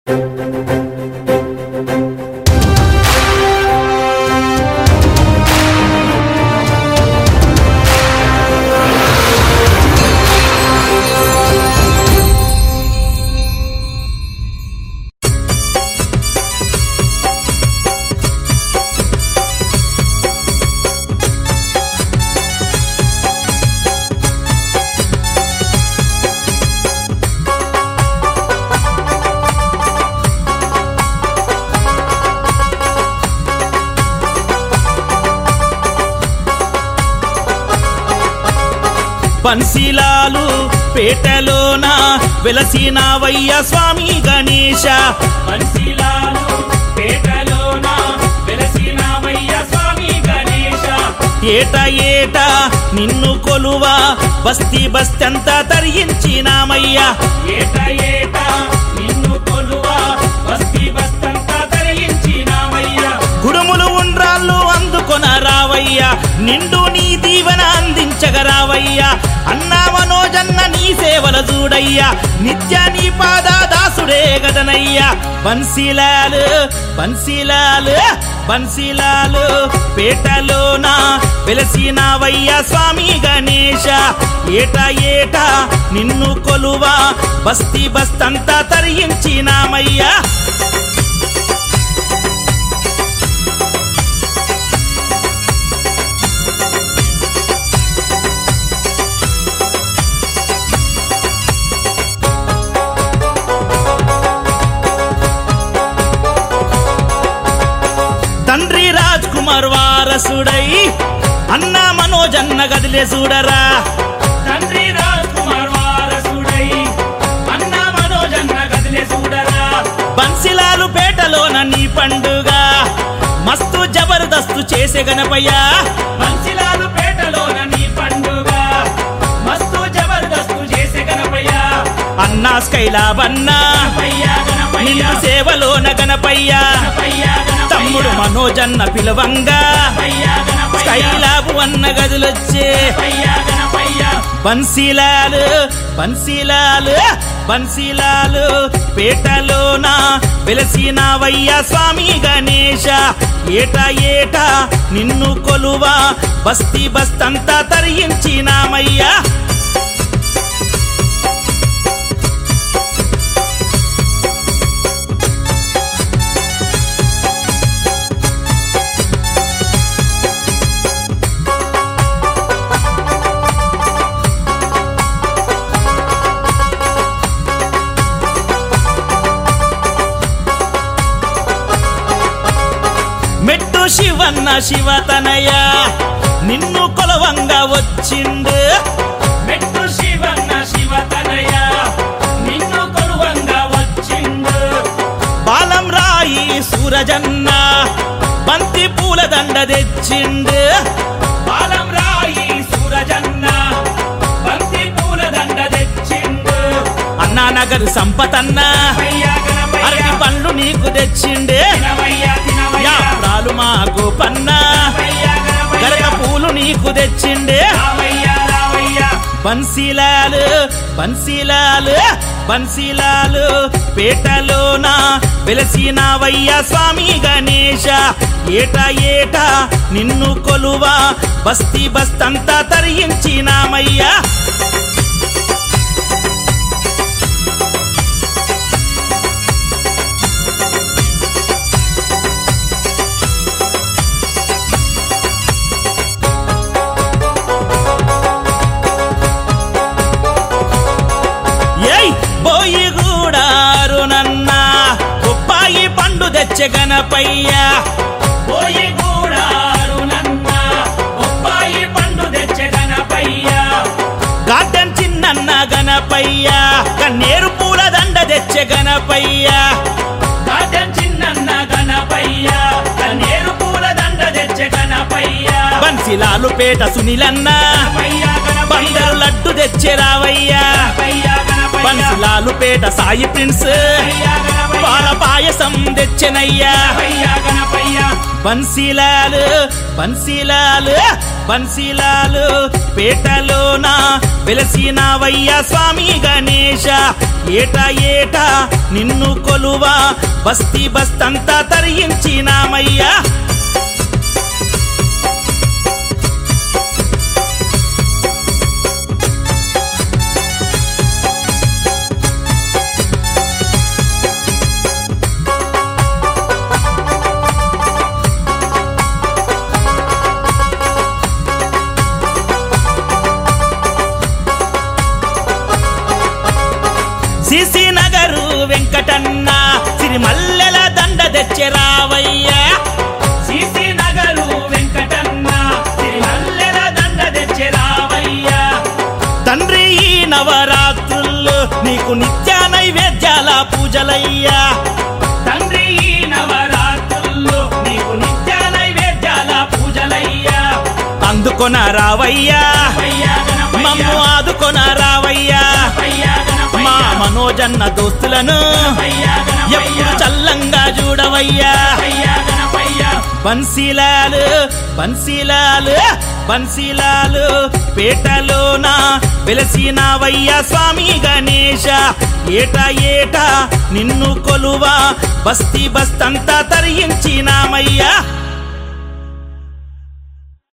బన్సీలాలు పేటలోన వెలసినావయ్య స్వామి గణేశ బన్సీలాలు పేటలోన వెలసినావయ్య స్వామి గణేశ ఏట ఏట నిన్ను కొలువా బస్తీ బస్తంతా తరించినామయ్యా ఏట ఏట నిన్ను కొలువా బస్తీ బస్తంతా తరించినామయ్యా గుడుములు ఉండ్రాళ్ళు అందుకొన రావయ్యా నిండు నీ దీవెన అందించగరావయ్యా అన్నా మనోజన్న నీ సేవల చూడయ్యా నిత్య నీ పాద దాసుడే గదనయ్యా బన్సీలాలు బన్సీలాలు బన్సీలాలు పేటలోన వెలసినావయ్యా స్వామి గణేశ ఏట ఏట నిన్ను కొలువా బస్తీ బస్తంతా తరించినామయ్యా తండ్రి రాజ్ కుమార్ వారసుడై అన్న మనోజన్న గదిలే చూడరా తండ్రి రాజ్ కుమార్ వారసుడై అన్న మనోజన్న గదిలే చూడరా బన్సిలాలు పేటలోన నీ పండుగ మస్తు జబర్దస్తు చేసే గణపయ్యా బన్సిలాలు పేటలోన నీ పండుగ మస్తు జబర్దస్తు చేసే గణపయ్యా అన్నా స్కైలాబన్నా నిన్ను సేవలోన గణపయ్యా తమ్ముడు మనోజన్న పిలవంగా స్కైలాబు అన్న గదులొచ్చే బన్సీలాలు బన్సీలాలు బన్సీలాలు పేటలోన వెలసినావయ్యా స్వామి గణేశ ఏట ఏట నిన్ను కొలువా బస్తీ బస్తంతా తరించినామయ్యా మెట్టు శివన్న శివతనయ నిన్ను కొలవంగా వచ్చిండు మెట్టు శివన్న శివతనయ నిన్ను కొలవంగా వచ్చిండు బాలం రాయి సూరజన్న బంతి పూల దండ తెచ్చిండు బాలం రాయి సూరజన్న బంతి పూల దండ తెచ్చిండు అన్నా నగర్ సంపతన్న అరటి పండ్లు నీకు తెచ్చిండే యాప్రాలు మాకు పన్నా గరక పూలు నీకు తెచ్చిండే బన్సీలాలు బన్సీలాలు బన్సీలాలు పేటలోన వెలసినావయ్యా స్వామి గణేశ ఏట ఏట నిన్ను కొలువా బస్తీ బస్తంతా తరించినామయ్యా ఏయ్ పోయి గూడారు నన్న ఉప్పాయి పండు తెచ్చే గణపయ్యా పోయి గూడారు నన్న ఉప్పాయి పండు తెచ్చే గణపయ్యా గార్డెన్ చిన్నన్న గణపయ్యా కన్నేరు పూల దండ తెచ్చే గణపయ్యా గార్డెన్ చిన్నన్న గణపయ్యా కన్నేరు పూల దండ తెచ్చే గణపయ్యా బన్సిలాలు పేట సునిలన్న బందరు లడ్డు తెచ్చే రావయ్యా బన్సిలాలు పేట సాయి ప్రిన్స్ పాల పాయసం తెచ్చెనయ్యా బన్సీలాలు బన్సీలాలు బన్సీలాలు పేటలోన వెలసినావయ్యా స్వామి గణేశ ఏట ఏట నిన్ను కొలువా బస్తీ బస్తంతా తరించినామయ్యా సిసి నగరు వెంకటన్న సిరిమల్లెల దండ తెచ్చి రావయ్యా సిసి నగరు వెంకటన్న సిరిమల్లెల దండ తెచ్చి రావయ్యా తండ్రి ఈ నవరాత్రుల్లో నీకు నిత్య నైవేద్యాల పూజలయ్యా తండ్రి ఈ నవరాత్రుల్లో నీకు నిత్య నైవేద్యాల పూజలయ్యా అందుకొన రావయ్యా మమ్ము ఆదుకొన రావయ్యా మా మనోజన్న దోస్తులను ఎప్పుడు చల్లంగా చూడవయ్యా బన్సీలాలు బన్సీలాలు బన్సీలాలు పేటలోన వెలసినావయ్యా స్వామి గణేశ ఏట ఏట నిన్ను కొలువా బస్తీ బస్తంతా తరించినామయ్యా